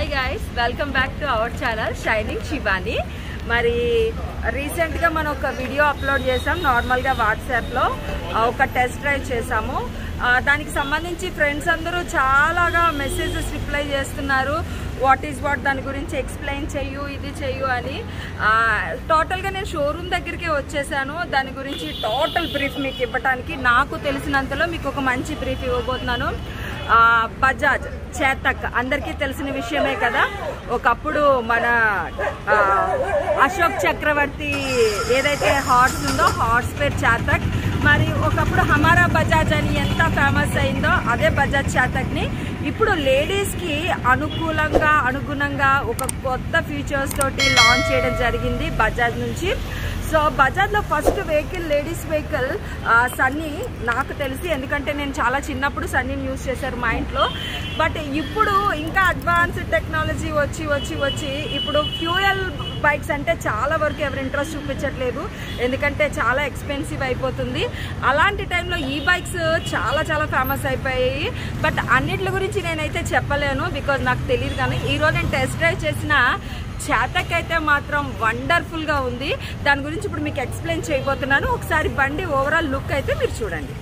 Hi guys welcome back to our channel shining Shivani మరి రీసెంట్గా మనం ఒక వీడియో అప్లోడ్ చేసాం నార్మల్గా వాట్సాప్లో ఒక టెస్ట్ డ్రైవ్ చేసాము ఆ, దానికి సంబంధించి ఫ్రెండ్స్ అందరూ చాలాగా మెసేజెస్ రిప్లై చేస్తున్నారు వాట్ ఈస్ వాట్ దాని గురించి ఎక్స్ప్లెయిన్ చెయ్యు ఇది చెయ్యు అని ఆ, టోటల్గా నేను షోరూమ్ దగ్గరికి వచ్చేసాను దాని గురించి టోటల్ బ్రీఫ్ మీకు ఇవ్వడానికి నాకు తెలిసినంతలో మీకు ఒక మంచి బ్రీఫ్ ఇవ్వబోతున్నాను ఆ, బజాజ్ చేతక్ అందరికీ తెలిసిన విషయమే కదా ఒకప్పుడు మన ఆ, అశోక్ చక్రవర్తి ఏదైతే హార్స్ ఉందో హార్స్ పేరు చేతక్ మరి ఒకప్పుడు హమారా బజాజ్ అని ఎంత ఫేమస్ అయిందో అదే బజాజ్ చేతక్ని ఇప్పుడు లేడీస్కి అనుకూలంగా అనుగుణంగా ఒక కొత్త ఫీచర్స్ తోటి లాంచ్ చేయడం జరిగింది బజాజ్ నుంచి సో బజాజ్లో first vehicle ladies vehicle Sunny నాకు తెలిసి ఎందుకంటే నేను చాలా చిన్నప్పుడు సన్నీని యూజ్ చేశారు మా ఇంట్లో బట్ ఇప్పుడు ఇంకా అడ్వాన్స్డ్ టెక్నాలజీ వచ్చి వచ్చి వచ్చి ఇప్పుడు ఫ్యూయల్ బైక్స్ అంటే చాలా వరకు ఎవరు ఇంట్రెస్ట్ చూపించట్లేదు ఎందుకంటే చాలా ఎక్స్పెన్సివ్ అయిపోతుంది అలాంటి టైంలో ఈ బైక్స్ చాలా చాలా ఫేమస్ అయిపోయాయి బట్ అన్నిటి గురించి నేనైతే చెప్పలేను బికాజ్ నాకు తెలియదు కానీ ఈరోజు నేను టెస్ట్ డ్రైవ్ చేసిన చేతక్ అయితే మాత్రం వండర్ఫుల్గా ఉంది దాని గురించి ఇప్పుడు మీకు ఎక్స్ప్లెయిన్ చేయబోతున్నాను ఒకసారి బండి ఓవరాల్ లుక్ అయితే మీరు చూడండి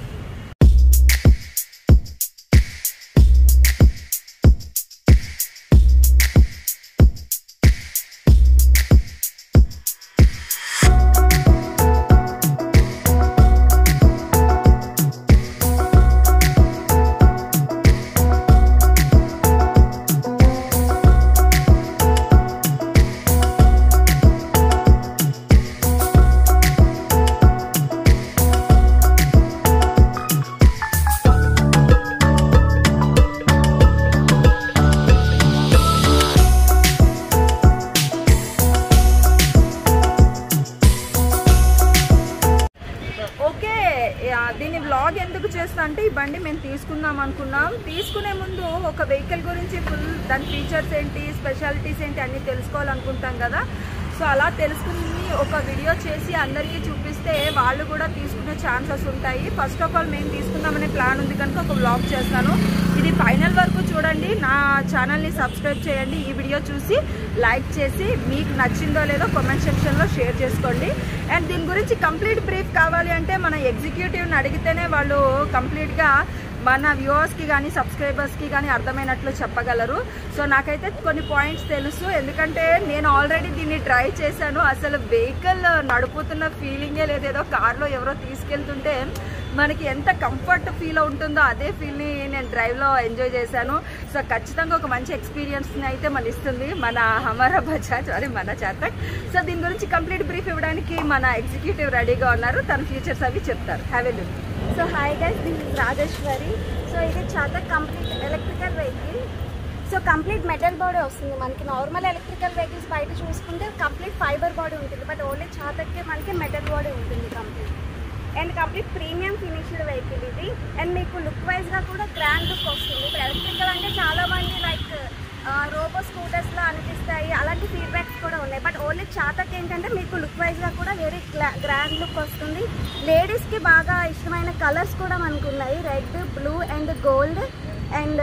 ఓకే ఆ, దీని వ్లాగ్ ఎందుకు చేస్తా అంటే ఈ బండి మేము తీసుకుందాం అనుకున్నాం తీసుకునే ముందు ఒక వెహికల్ గురించి ఫుల్ దాని ఫీచర్స్ ఏంటి స్పెషాలిటీస్ ఏంటి అన్నీ తెలుసుకోవాలనుకుంటాం కదా సో అలా తెలుసుకుని ఒక వీడియో చేసి అందరికీ చూపిస్తే వాళ్ళు కూడా తీసుకునే ఛాన్సెస్ ఉంటాయి ఫస్ట్ ఆఫ్ ఆల్ మేము తీసుకుందామనే ప్లాన్ ఉంది కనుక ఒక వ్లాగ్ చేస్తాను ఇది ఫైనల్ వరకు చూడండి నా ఛానల్ని సబ్స్క్రైబ్ చేయండి ఈ వీడియో చూసి లైక్ చేసి మీకు నచ్చిందో లేదో కామెంట్ సెక్షన్లో షేర్ చేసుకోండి అండ్ దీని గురించి కంప్లీట్ బ్రీఫ్ కావాలి అంటే మన ఎగ్జిక్యూటివ్ని అడిగితేనే వాళ్ళు కంప్లీట్గా మన వ్యూవర్స్కి కానీ సబ్స్క్రైబర్స్కి కానీ అర్థమైనట్లు చెప్పగలరు సో నాకైతే కొన్ని పాయింట్స్ తెలుసు ఎందుకంటే నేను ఆల్రెడీ దీన్ని ట్రై చేశాను అసలు వెహికల్ నడుపుతున్న ఫీలింగే లేదు ఏదో కార్లో ఎవరో తీసుకెళ్తుంటే మనకి ఎంత కంఫర్ట్ ఫీల్ ఉంటుందో అదే ఫీల్ని నేను డ్రైవ్లో ఎంజాయ్ చేశాను సో ఖచ్చితంగా ఒక మంచి ఎక్స్పీరియన్స్ని అయితే మన ఇస్తుంది మన హమారా బజాజ్ అదే మన చేతక్ సో దీని గురించి కంప్లీట్ బ్రీఫ్ ఇవ్వడానికి మన ఎగ్జిక్యూటివ్ రెడీగా ఉన్నారు తన ఫీచర్స్ అవి చెప్తారు have a look so hi guys this is Rajeshwari so ఇది చాలా complete electrical vehicle so complete metal body వస్తుంది మనకి నార్మల్ ఎలక్ట్రికల్ వెహికల్స్ బయట చూసుకుంటే కంప్లీట్ ఫైబర్ బాడీ ఉంటుంది బట్ ఓన్లీ చాతక్కే మనకి మెటల్ బాడీ ఉంటుంది complete and complete premium finished vehicle ఇది అండ్ మీకు లుక్ వైజ్గా కూడా గ్రాండ్ లుక్ వస్తుంది ఇప్పుడు ఎలక్ట్రికల్ అంటే చాలా మంది లైక్ రోబో స్కూటర్స్లో అనిపిస్తాయి అలాంటి ఫీడ్బ్యాక్స్ కూడా ఉన్నాయి బట్ ఓన్లీ చాతక్ ఏంటంటే మీకు లుక్ వైజ్గా కూడా వెరీ గ్రాండ్ లుక్ వస్తుంది లేడీస్కి బాగా ఇష్టమైన కలర్స్ కూడా మనకు ఉన్నాయి red blue and gold and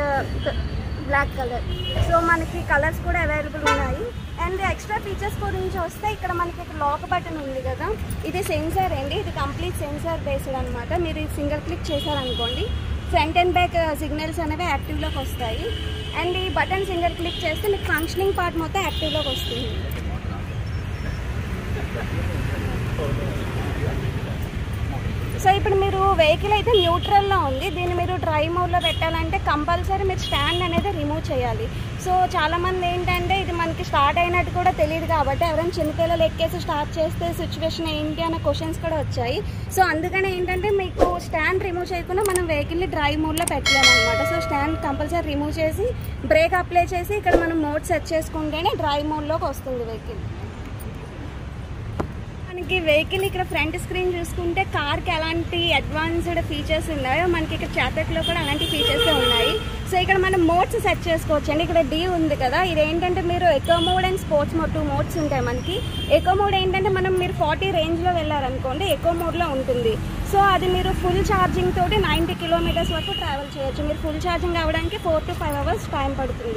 black colour so మనకి కలర్స్ కూడా అవైలబుల్ ఉన్నాయి అండ్ ఎక్స్ట్రా ఫీచర్స్ గురించి వస్తే ఇక్కడ మనకి ఇక్కడ లాక్ బటన్ ఉంది కదా ఇది సెన్సార్ అండి ఇది కంప్లీట్ సెన్సార్ బేస్డ్ అనమాట మీరు సింగిల్ క్లిక్ చేశారనుకోండి ఫ్రంట్ అండ్ బ్యాక్ సిగ్నల్స్ అనేవి యాక్టివ్లోకి వస్తాయి అండ్ ఈ బటన్ సింగిల్ క్లిక్ చేస్తే మీకు ఫంక్షనింగ్ పార్ట్ మొత్తం యాక్టివ్లోకి వస్తుంది సో ఇప్పుడు మీరు వెహికల్ అయితే న్యూట్రల్లో ఉంది దీన్ని మీరు డ్రైవ్ మోడ్లో పెట్టాలంటే కంపల్సరీ మీరు స్టాండ్ అనేది రిమూవ్ చేయాలి సో చాలామంది ఏంటంటే ఇది మనకి స్టార్ట్ అయినట్టు కూడా తెలియదు కాబట్టి ఎవరైనా చిన్నపిల్లలు ఎక్కేసి స్టార్ట్ చేస్తే సిచ్యువేషన్ ఏంటి అన్న క్వశ్చన్స్ కూడా వచ్చాయి సో అందుకని ఏంటంటే మీకు స్టాండ్ రిమూవ్ చేయకుండా మనం వెహికల్ని డ్రైవ్ మోడ్లో పెట్టలేము అనమాట సో స్టాండ్ కంపల్సరీ రిమూవ్ చేసి బ్రేక్ అప్లై చేసి ఇక్కడ మనం మోడ్ సెట్ చేసుకుంటేనే డ్రైవ్ మోడ్లోకి వస్తుంది వెహికల్ మనకి వెహికల్ ఇక్కడ ఫ్రంట్ స్క్రీన్ చూసుకుంటే కార్కి ఎలాంటి అడ్వాన్స్డ్ ఫీచర్స్ ఉన్నాయో మనకి ఇక్కడ చేతక్లో కూడా అలాంటి ఫీచర్స్ ఉన్నాయి సో ఇక్కడ మనం మోడ్స్ సెట్ చేసుకోవచ్చు అండి ఇక్కడ డి ఉంది కదా ఇది ఏంటంటే మీరు eco mode and sports mode two modes ఉంటాయి మనకి ఎకో మోడ్ ఏంటంటే మనం మీరు ఫార్టీ రేంజ్లో వెళ్ళారనుకోండి ఎకో మోడ్లో ఉంటుంది సో అది మీరు ఫుల్ ఛార్జింగ్ తోటి నైంటీ కిలోమీటర్స్ వరకు ట్రావెల్ చేయొచ్చు మీరు ఫుల్ ఛార్జింగ్ అవ్వడానికి four to five hours time పడుతుంది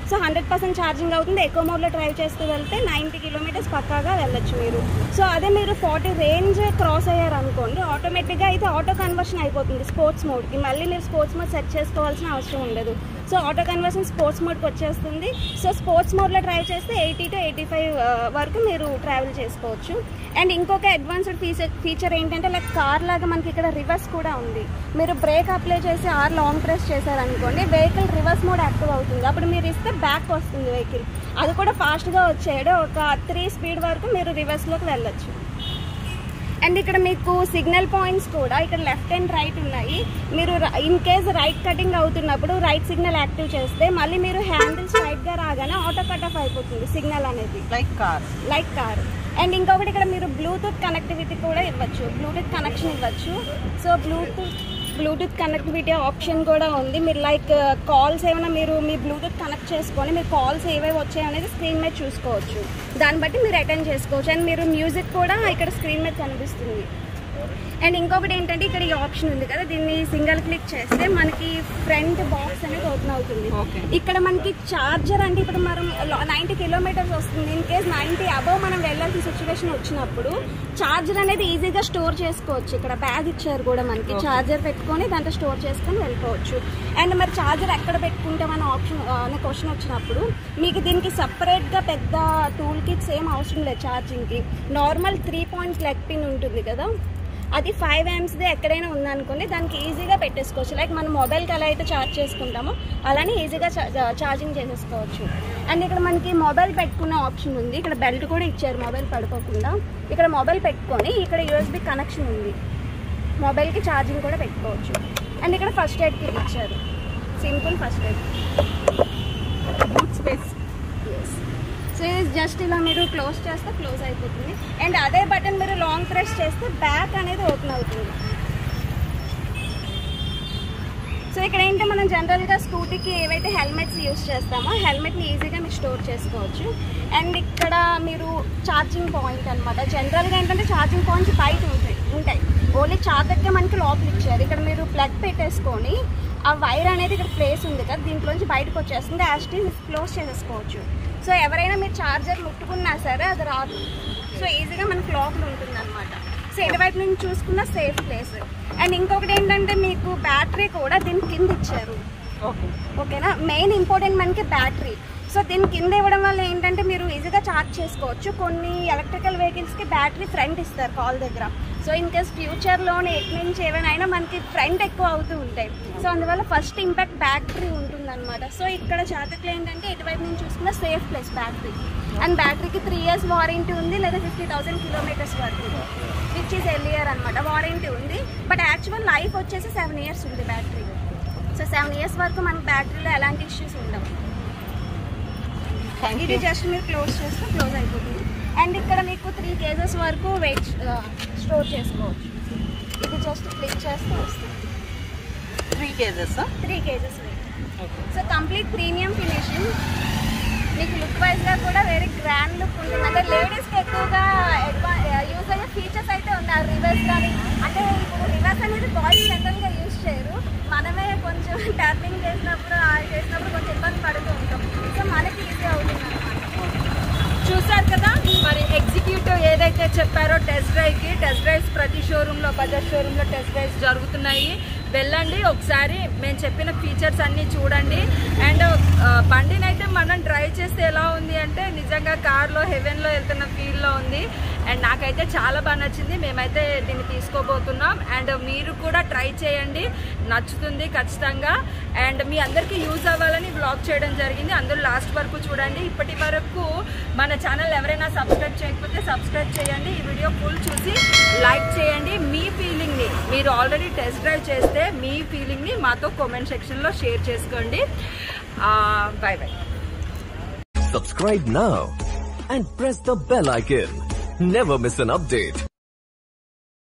సో హండ్రెడ్ పర్సెంట్ ఛార్జింగ్ అవుతుంది ఎక్కువ మోడ్లో డ్రైవ్ చేస్తూ వెళ్తే నైంటీ కిలోమీటర్స్ పక్కాగా వెళ్ళొచ్చు మీరు సో అదే మీరు ఫార్టీ రేంజ్ క్రాస్ అయ్యారు అనుకోండి ఆటోమేటిక్గా అయితే ఆటో కన్వర్షన్ అయిపోతుంది స్పోర్ట్స్ మోడ్కి మళ్ళీ మీరు స్పోర్ట్స్ మోడ్ సెట్ చేసుకోవాల్సిన అవసరం ఉండదు సో ఆటో కన్వర్షన్ స్పోర్ట్స్ మోడ్కి వచ్చేస్తుంది సో స్పోర్ట్స్ మోడ్లో డ్రైవ్ చేస్తే ఎయిటీ టు ఎయిటీ ఫైవ్ వరకు మీరు ట్రావెల్ చేసుకోవచ్చు అండ్ ఇంకొక అడ్వాన్స్డ్ ఫీచర్ ఫీచర్ ఏంటంటే లైక్ కార్ లాగా మనకి ఇక్కడ రివర్స్ కూడా ఉంది మీరు బ్రేక్ అప్లై చేసి ఆర్ లాంగ్ ప్రెస్ చేశారనుకోండి వెహికల్ రివర్స్ మోడ్ యాక్టివ్ అవుతుంది అప్పుడు మీరు ఇస్తే బ్యాక్ వస్తుంది వెహికల్ అది కూడా ఫాస్ట్గా వచ్చేయడం ఒక త్రీ స్పీడ్ వరకు మీరు రివర్స్లోకి వెళ్ళొచ్చు అండ్ ఇక్కడ మీకు సిగ్నల్ పాయింట్స్ కూడా ఇక్కడ లెఫ్ట్ అండ్ రైట్ ఉన్నాయి మీరు ఇన్ కేస్ రైట్ కటింగ్ అవుతున్నప్పుడు రైట్ సిగ్నల్ యాక్టివ్ చేస్తే మళ్ళీ మీరు హ్యాండిల్స్ రైట్గా రాగానే ఆటో కట్ ఆఫ్ అయిపోతుంది సిగ్నల్ అనేది like car like car and ఇంకొకటి ఇక్కడ మీరు బ్లూటూత్ కనెక్టివిటీ కూడా ఇవ్వచ్చు బ్లూటూత్ కనెక్షన్ ఇవ్వచ్చు so Bluetooth Bluetooth connectivity option కూడా ఉంది మీరు లైక్ కాల్స్ ఏమైనా మీరు మీ బ్లూటూత్ కనెక్ట్ చేసుకొని మీరు కాల్స్ ఏవేవి వచ్చాయి అనేది స్క్రీన్ మీద చూసుకోవచ్చు దాన్ని బట్టి మీరు అటెండ్ చేసుకోవచ్చు అండ్ మీరు మ్యూజిక్ కూడా ఇక్కడ స్క్రీన్ మీద కనిపిస్తుంది అండ్ ఇంకొకటి ఏంటంటే ఇక్కడ ఈ ఆప్షన్ ఉంది కదా దీన్ని సింగిల్ క్లిక్ చేస్తే మనకి ఫ్రంట్ బాక్స్ అనేది ఓపెన్ అవుతుంది Okay. ఇక్కడ మనకి చార్జర్ అంటే ఇప్పుడు మనం నైంటీ కిలోమీటర్స్ వస్తుంది ఇన్ కేస్ నైంటీ అబవ్ మనం వెళ్ళాల్సిన సిచ్యువేషన్ వచ్చినప్పుడు చార్జర్ అనేది ఈజీగా స్టోర్ చేసుకోవచ్చు ఇక్కడ బ్యాగ్ ఇచ్చారు కూడా మనకి Okay. చార్జర్ పెట్టుకొని దాంట్లో స్టోర్ చేసుకొని వెళ్ళిపోవచ్చు అండ్ మరి చార్జర్ ఎక్కడ పెట్టుకుంటామని ఆప్షన్ అనే క్వశ్చన్ వచ్చినప్పుడు మీకు దీనికి సపరేట్గా పెద్ద టూల్ కిట్స్ ఏం అవసరం లేదు ఛార్జింగ్కి normal three point leg pin ఉంటుంది కదా అది ఫైవ్ ది ఎక్కడైనా ఉందనుకోండి దానికి ఈజీగా పెట్టేసుకోవచ్చు లైక్ మన మొబైల్కి ఎలా అయితే ఛార్జ్ చేసుకుంటామో అలానే ఈజీగా ఛార్జింగ్ చేసేసుకోవచ్చు అండ్ ఇక్కడ మనకి మొబైల్ పెట్టుకునే ఆప్షన్ ఉంది ఇక్కడ బెల్ట్ కూడా ఇచ్చారు మొబైల్ పడుకోకుండా ఇక్కడ మొబైల్ పెట్టుకొని ఇక్కడ యూఎస్బి కనెక్షన్ ఉంది మొబైల్కి ఛార్జింగ్ కూడా పెట్టుకోవచ్చు అండ్ ఇక్కడ ఫస్ట్ ఎయిడ్ కిట్ ఇచ్చారు simple first aid boot space so ఇది జస్ట్ ఇలా మీరు క్లోజ్ చేస్తే క్లోజ్ అయిపోతుంది అండ్ అదే బటన్ మీరు లాంగ్ ప్రెస్ చేస్తే బ్యాక్ అనేది ఓపెన్ అవుతుంది సో ఇక్కడ ఏంటంటే మనం జనరల్గా స్కూటీకి ఏవైతే హెల్మెట్స్ యూస్ చేస్తామో హెల్మెట్ని ఈజీగా మీరు స్టోర్ చేసుకోవచ్చు అండ్ ఇక్కడ మీరు ఛార్జింగ్ పాయింట్ అనమాట జనరల్గా ఏంటంటే ఛార్జింగ్ పాయింట్స్ బయట ఉంటాయి ఉంటాయి ఓన్లీ చార్జర్కే మనకి లోపల ఇచ్చారు ఇక్కడ మీరు ప్లగ్ పెట్టేసుకొని ఆ వైర్ అనేది ఇక్కడ ప్లేస్ ఉంది కదా దీంట్లోంచి బయటకు వచ్చేస్తుంది యాస్టీ క్లోజ్ చేసేసుకోవచ్చు సో ఎవరైనా మీరు ఛార్జర్ ముట్టుకున్నా సరే అది రాదు సో ఈజీగా మనకి లోపల ఉంటుంది అనమాట సో ఎటువైపు నుంచి చూసుకున్న సేఫ్ ప్లేస్ అండ్ ఇంకొకటి ఏంటంటే మీకు బ్యాటరీ కూడా దీని కింద ఇచ్చారు ఓకే ఓకేనా మెయిన్ ఇంపార్టెంట్ మనకి బ్యాటరీ సో దీని కింద ఇవ్వడం వల్ల ఏంటంటే మీరు ఈజీగా ఛార్జ్ చేసుకోవచ్చు కొన్ని ఎలక్ట్రికల్ వెహికల్స్కి బ్యాటరీ ఫ్రంట్ ఇస్తారు కాల్ దగ్గర సో ఇన్ కేస్ ఫ్యూచర్లోనే ఎటు నుంచి ఏమైనా అయినా మనకి ఫ్రంట్ ఎక్కువ అవుతూ ఉంటాయి సో అందువల్ల ఫస్ట్ ఇంపాక్ట్ బ్యాటరీ ఉంటుందన్నమాట సో ఇక్కడ జాతకులు ఏంటంటే ఎటువైపు నుంచి చూసుకున్న సేఫ్ ప్లేస్ బ్యాటరీ అండ్ బ్యాటరీకి త్రీ ఇయర్స్ వారంటీ ఉంది లేదా ఫిఫ్టీ థౌసండ్ కిలోమీటర్స్ వరకు విచ్ ఈస్ ఎలియర్ అనమాట వారంటీ ఉంది బట్ యాక్చువల్ లైఫ్ వచ్చేసి సెవెన్ ఇయర్స్ ఉంది బ్యాటరీ సో సెవెన్ ఇయర్స్ వరకు మనకి బ్యాటరీలో ఎలాంటి ఇష్యూస్ ఉండవు థ్యాంక్ ఇది యూ జస్ట్ మీరు క్లోజ్ చేస్తే క్లోజ్ అయిపోతుంది అండ్ ఇక్కడ మీకు త్రీ కేజెస్ వరకు వెయిట్ స్టోర్ చేసుకోవచ్చు ఇది జస్ట్ క్లిక్ చేస్తే వస్తుంది three kgs three kgs weight okay so complete premium finishing మీకు లుక్ వైజ్గా కూడా వెరీ గ్రాండ్ లుక్ ఉంటుంది అంటే లేడీస్కి ఎక్కువగా యూజ్ అయ్యే ఫీచర్స్ అయితే ఉన్నాయి రివర్స్ కానీ అంటే ఇప్పుడు రివర్స్ అనేది బాయ్స్ జనరల్గా యూజ్ చేయరు మనమే కొంచెం ట్యాపింగ్ చేసినప్పుడు ఆ చేసినప్పుడు కొంచెం ఇబ్బంది పడుతూ ఉంటాం సో మనకి ఈజీ అవుతుంది అనమాట చూసారు కదా మరి ఎగ్జిక్యూటివ్ ఏదైతే చెప్పారో టెస్ట్ డ్రైవ్ కి టెస్ట్ డ్రైవ్స్ ప్రతి షోరూమ్ లో బజాజ్ షోరూమ్ లో టెస్ట్ డ్రైవ్స్ జరుగుతున్నాయి వెళ్ళండి ఒకసారి మేము చెప్పిన ఫీచర్స్ అన్ని చూడండి అండ్ బండిని అయితే మనం డ్రైవ్ చేస్తే ఎలా ఉంది అంటే నిజంగా కార్లో హెవెన్లో వెళ్తున్న ఫీల్లో ఉంది అండ్ నాకైతే చాలా బాగా నచ్చింది మేమైతే దీన్ని తీసుకోబోతున్నాం అండ్ మీరు కూడా ట్రై చేయండి నచ్చుతుంది ఖచ్చితంగా అండ్ మీ అందరికీ యూజ్ అవ్వాలని బ్లాగ్ చేయడం జరిగింది అందరూ లాస్ట్ వరకు చూడండి ఇప్పటి వరకు మన ఛానల్ ఎవరైనా సబ్స్క్రైబ్ చేయకపోతే సబ్స్క్రైబ్ చేయండి ఈ వీడియో ఫుల్ చూసి లైక్ చేయండి మీ ఫీలింగ్ని మీరు ఆల్రెడీ టెస్ట్ డ్రైవ్ చేస్తే మీ ఫీలింగ్ని మాతో కామెంట్ సెక్షన్లో షేర్ చేసుకోండి bye bye Subscribe now and press the bell icon. Never miss an update.